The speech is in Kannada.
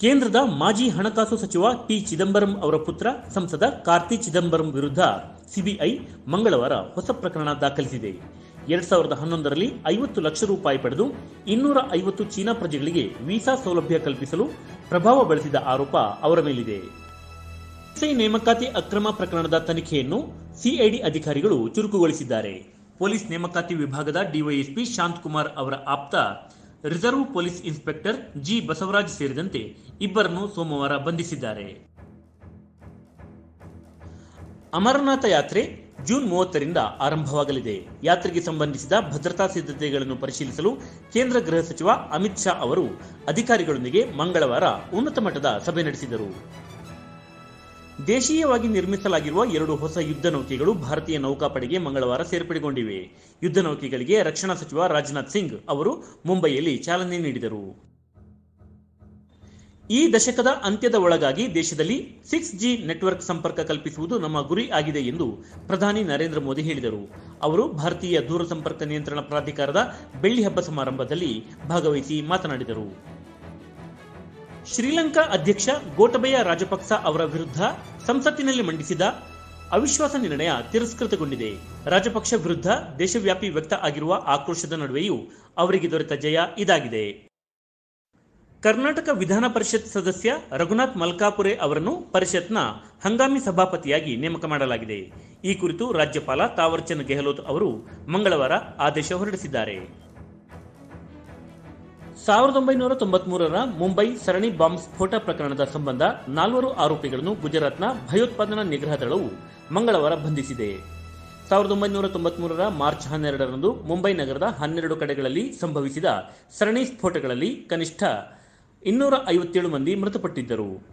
ಕೇಂದ್ರದ ಮಾಜಿ ಹಣಕಾಸು ಸಚಿವ ಟಿ ಚಿದಂಬರಂ ಅವರ ಪುತ್ರ ಸಂಸದ ಕಾರ್ತಿ ಚಿದಂಬರಂ ವಿರುದ್ಧ ಸಿಬಿಐ ಮಂಗಳವಾರ ಹೊಸ ಪ್ರಕರಣ ದಾಖಲಿಸಿದೆ ಎರಡ್ ಸಾವಿರದ ಹನ್ನೊಂದರಲ್ಲಿ ಐವತ್ತು ಲಕ್ಷ ರೂಪಾಯಿ ಪಡೆದು ಇನ್ನೂರ ಐವತ್ತು ಚೀನಾ ಪ್ರಜೆಗಳಿಗೆ ವೀಸಾ ಸೌಲಭ್ಯ ಕಲ್ಪಿಸಲು ಪ್ರಭಾವ ಬಳಸಿದ ಆರೋಪ ಅವರ ಮೇಲಿದೆ ಎಸ್ಐ ನೇಮಕಾತಿ ಅಕ್ರಮ ಪ್ರಕರಣದ ತನಿಖೆಯನ್ನು ಸಿಐಡಿ ಅಧಿಕಾರಿಗಳು ಚುರುಕುಗೊಳಿಸಿದ್ದಾರೆ ಪೊಲೀಸ್ ನೇಮಕಾತಿ ವಿಭಾಗದ ಡಿವೈಎಸ್ಪಿ ಶಾಂತಕುಮಾರ್ ಅವರ ಆಪ್ತ reserve police inspector G Basavaraj ಸೇರಿದಂತೆ ಇಬ್ಬರನ್ನು ಸೋಮವಾರ ಬಂಧಿಸಿದ್ದಾರೆ ಅಮರನಾಥ ಯಾತ್ರೆ ಜೂನ್ ಮೂವತ್ತರಿಂದ ಆರಂಭವಾಗಲಿದೆ ಯಾತ್ರೆಗೆ ಸಂಬಂಧಿಸಿದ ಭದ್ರತಾ ಸಿದ್ಧತೆಗಳನ್ನು ಪರಿಶೀಲಿಸಲು ಕೇಂದ್ರ ಗೃಹ ಸಚಿವ ಅಮಿತ್ ಶಾ ಅವರು ಅಧಿಕಾರಿಗಳೊಂದಿಗೆ ಮಂಗಳವಾರ ಉನ್ನತ ಮಟ್ಟದ ಸಭೆ ನಡೆಸಿದರು ದೇಶೀಯವಾಗಿ ನಿರ್ಮಿಸಲಾಗಿರುವ ಎರಡು ಹೊಸ ಯುದ್ಧ ನೌಕೆಗಳು ಭಾರತೀಯ ನೌಕಾಪಡೆಗೆ ಮಂಗಳವಾರ ಸೇರ್ಪಡೆಗೊಂಡಿವೆ ಯುದ್ಧ ನೌಕೆಗಳಿಗೆ ರಕ್ಷಣಾ ಸಚಿವ ರಾಜನಾಥ್ ಸಿಂಗ್ ಅವರು ಮುಂಬೈಯಲ್ಲಿ ಚಾಲನೆ ನೀಡಿದರು ಈ ದಶಕದ ಅಂತ್ಯದ ಒಳಗಾಗಿ ದೇಶದಲ್ಲಿ ಸಿಕ್ಸ್ ಜಿ ನೆಟ್ವರ್ಕ್ ಸಂಪರ್ಕ ಕಲ್ಪಿಸುವುದು ನಮ್ಮ ಗುರಿ ಆಗಿದೆ ಎಂದು ಪ್ರಧಾನಿ ನರೇಂದ್ರ ಮೋದಿ ಹೇಳಿದರು ಅವರು ಭಾರತೀಯ ದೂರಸಂಪರ್ಕ ನಿಯಂತ್ರಣ ಪ್ರಾಧಿಕಾರದ ಬೆಳ್ಳಿ ಹಬ್ಬ ಸಮಾರಂಭದಲ್ಲಿ ಭಾಗವಹಿಸಿ ಮಾತನಾಡಿದರು ಶ್ರೀಲಂಕಾ ಅಧ್ಯಕ್ಷ ಗೋಟಬಯ ರಾಜಪಕ್ಸ ಅವರ ವಿರುದ್ಧ ಸಂಸತ್ತಿನಲ್ಲಿ ಮಂಡಿಸಿದ ಅವಿಶ್ವಾಸ ನಿರ್ಣಯ ತಿರಸ್ಕೃತಗೊಂಡಿದೆ ರಾಜಪಕ್ಷ ವಿರುದ್ಧ ದೇಶವ್ಯಾಪಿ ವ್ಯಕ್ತ ಆಗಿರುವ ಆಕ್ರೋಶದ ನಡುವೆಯೂ ಅವರಿಗೆ ದೊರೆತ ಜಯ ಇದಾಗಿದೆ ಕರ್ನಾಟಕ ವಿಧಾನ ಪರಿಷತ್ ಸದಸ್ಯ ರಘುನಾಥ್ ಮಲ್ಕಾಪುರೆ ಅವರನ್ನು ಪರಿಷತ್ನ ಹಂಗಾಮಿ ಸಭಾಪತಿಯಾಗಿ ನೇಮಕ ಮಾಡಲಾಗಿದೆ ಈ ಕುರಿತು ರಾಜ್ಯಪಾಲ ತಾವರ್ಚಂದ್ ಗೆಹ್ಲೋಟ್ ಅವರು ಮಂಗಳವಾರ ಆದೇಶ ಹೊರಡಿಸಿದ್ದಾರೆ ಸಾವಿರದ ಒಂಬೈನೂರ ತೊಂಬತ್ಮೂರರ ಮುಂಬೈ ಸರಣಿ ಬಾಂಬ್ ಸ್ಫೋಟ ಪ್ರಕರಣದ ಸಂಬಂಧ ನಾಲ್ವರು ಆರೋಪಿಗಳನ್ನು ಗುಜರಾತ್ನ ಭಯೋತ್ಪಾದನಾ ನಿಗ್ರಹ ದಳವು ಮಂಗಳವಾರ ಬಂಧಿಸಿದೆ ಸಾವಿರದ ಒಂಬೈನೂರ ತೊಂಬತ್ಮೂರರ ಮಾರ್ಚ್ ಹನ್ನೆರಡರಂದು ಮುಂಬೈ ನಗರದ ಹನ್ನೆರಡು ಕಡೆಗಳಲ್ಲಿ ಸಂಭವಿಸಿದ ಸರಣಿ ಸ್ಫೋಟಗಳಲ್ಲಿ ಕನಿಷ್ಠ ಇನ್ನೂರ ಐವತ್ತೇಳು ಮಂದಿ ಮೃತಪಟ್ಟಿದ್ದರು